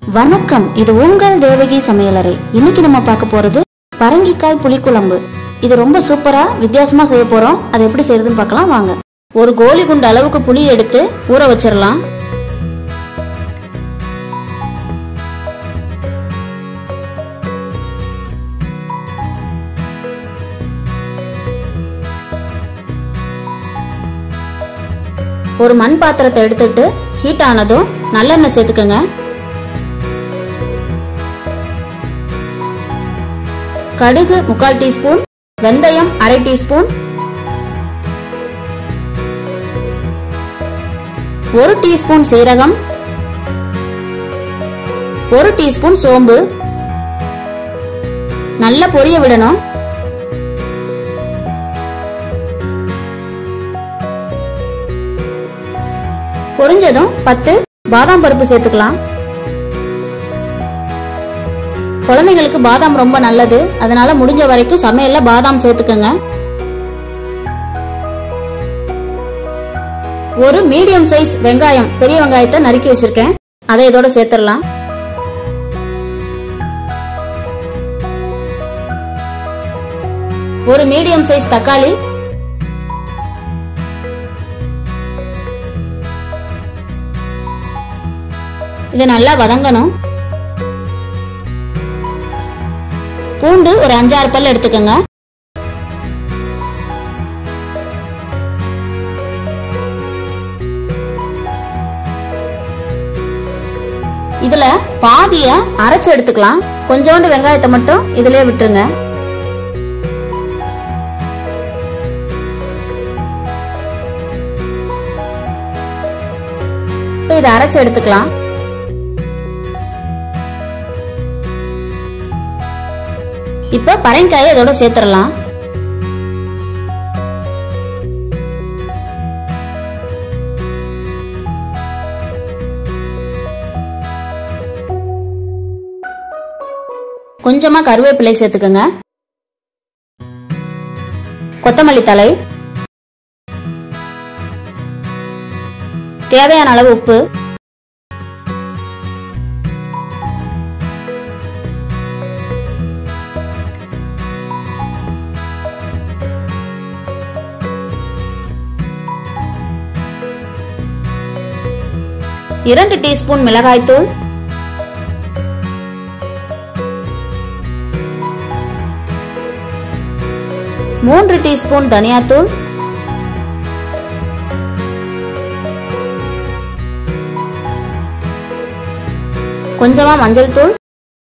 வணக்கம் இது உங்கள் தேவகி சமையலறை இன்னைக்கு நம்ம பார்க்க போறது பரங்கிக்காய் புளிக்குழம்பு இது ரொம்ப சூப்பரா வித்தியாசமா செய்ய போறோம் அதை எப்படி செய்யறதுன்னு பார்க்கலாம் வாங்க ஒரு கோலி குண்டு அளவுக்கு புளி எடுத்து ஊற வச்சிடலாம் ஒரு மண் பாத்திரத்தை எடுத்துட்டு ஹீட் ஆனதும் நல்லெண்ணெய் சேர்த்துக்கோங்க கடுகு முக்கால் டீஸ்பூன் வெந்தயம் அரை டீஸ்பூன் ஒரு டீஸ்பூன் சீரகம் ஒரு டீஸ்பூன் சோம்பு நல்லா பொரிய விடணும் பொரிஞ்சதும் பத்து பாதாம் பருப்பு சேர்த்துக்கலாம் குழந்தைங்களுக்கு பாதாம் ரொம்ப நல்லது அதனால முடிஞ்ச வரைக்கும் சமையல்ல பாதாம் சேர்த்துக்கங்க ஒரு மீடியம் சைஸ் வெங்காயம் பெரிய வெங்காயத்தை நறுக்கி வச்சிருக்கேன் அதை இதோட சேர்த்துடலாம் ஒரு மீடியம் சைஸ் தக்காளி இது நல்லா வதங்கணும் பூண்டு ஒரு அஞ்சாறு பல் எடுத்துக்கோங்க இதுல பாதிய அரைச்சு எடுத்துக்கலாம் கொஞ்சோண்டு வெங்காயத்தை மட்டும் இதுலயே விட்டுருங்க இப்போ இதை அரைச்சு எடுத்துக்கலாம் இப்போ பரங்காயை இதோட சேர்த்துடலாம் கொஞ்சமா கருவேப்பிலை சேர்த்துக்கோங்க கொத்தமல்லி தலை தேவையான அளவு உப்பு இரண்டு டீஸ்பூன் மிளகாய்த்தூள் மூன்று டீஸ்பூன் தனியாத்தூள் கொஞ்சமா மஞ்சள் தூள்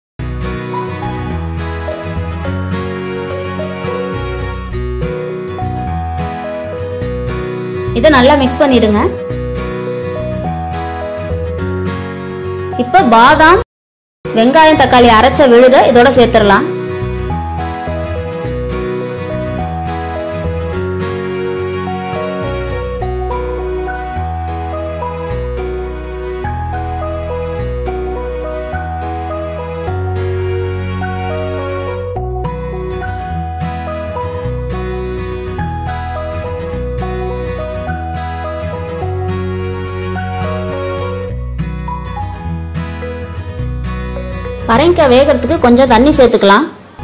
இதை நல்லா மிக்ஸ் பண்ணிடுங்க இப்ப பாதாம் வெங்காயம் தக்காளி அரைச்ச விழுத இதோட சேர்த்துடலாம் பரங்கிக்காய் வேகிறதுக்கு கொஞ்சம் தண்ணி சேர்த்துக்கலாம்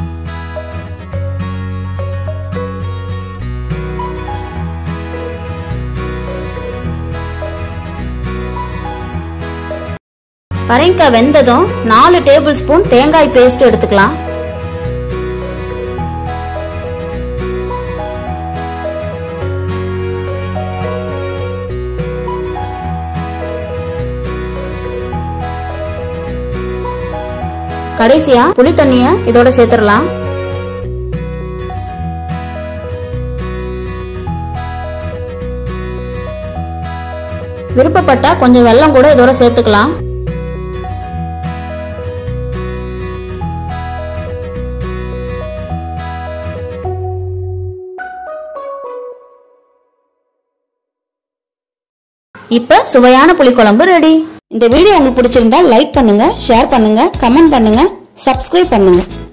பரங்கிக்காய் வெந்ததும் நாலு டேபிள் ஸ்பூன் தேங்காய் பேஸ்ட் எடுத்துக்கலாம் கடைசியா புளி தண்ணிய இதோட சேர்த்துடலாம் விருப்பப்பட்டா கொஞ்சம் வெல்லம் கூட இதோட சேர்த்துக்கலாம் இப்ப சுவையான புளிக்குழம்பு ரெடி இந்த வீடியோ உங்களுக்கு பிடிச்சிருந்தா லைக் பண்ணுங்க ஷேர் பண்ணுங்க கமெண்ட் பண்ணுங்க சப்ஸ்கிரைப் பண்ணுங்க